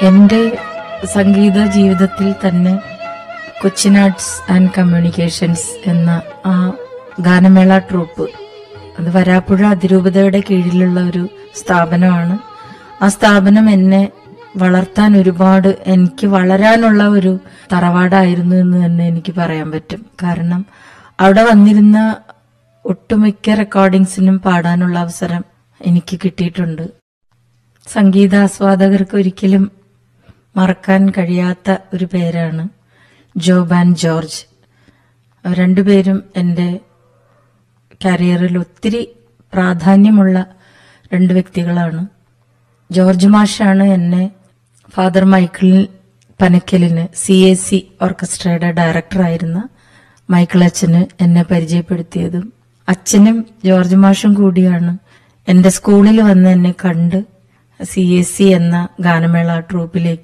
എൻ്റെ സംഗീത ജീവിതത്തിൽ തന്നെ കൊച്ചിൻ ആർട്സ് ആൻഡ് കമ്മ്യൂണിക്കേഷൻസ് എന്ന ആ ഗാനമേള ട്രൂപ്പ് അത് വരാപ്പുഴ അതിരൂപതയുടെ കീഴിലുള്ള ഒരു സ്ഥാപനമാണ് ആ സ്ഥാപനം എന്നെ വളർത്താൻ ഒരുപാട് എനിക്ക് വളരാനുള്ള ഒരു തറവാടായിരുന്നു എന്ന് തന്നെ എനിക്ക് പറയാൻ പറ്റും കാരണം അവിടെ വന്നിരുന്ന ഒട്ടുമിക്ക റെക്കോർഡിങ്സിനും പാടാനുള്ള അവസരം എനിക്ക് കിട്ടിയിട്ടുണ്ട് സംഗീതാസ്വാദകർക്ക് ഒരിക്കലും മറക്കാൻ കഴിയാത്ത ഒരു പേരാണ് ജോബ് ആൻഡ് ജോർജ് അവർ രണ്ടുപേരും എൻ്റെ കരിയറിൽ ഒത്തിരി പ്രാധാന്യമുള്ള രണ്ട് വ്യക്തികളാണ് ജോർജ് മാഷാണ് എന്നെ ഫാദർ മൈക്കിൾ പനക്കലിന് സി എ സി ഓർക്കസ്ട്രയുടെ ഡയറക്ടറായിരുന്ന മൈക്കിൾ അച്ഛന് എന്നെ പരിചയപ്പെടുത്തിയതും അച്ഛനും ജോർജ് മാഷും കൂടിയാണ് എൻ്റെ സ്കൂളിൽ വന്ന് എന്നെ കണ്ട് സി എസ് സി എന്ന ഗാനമേള ട്രൂപ്പിലേക്ക്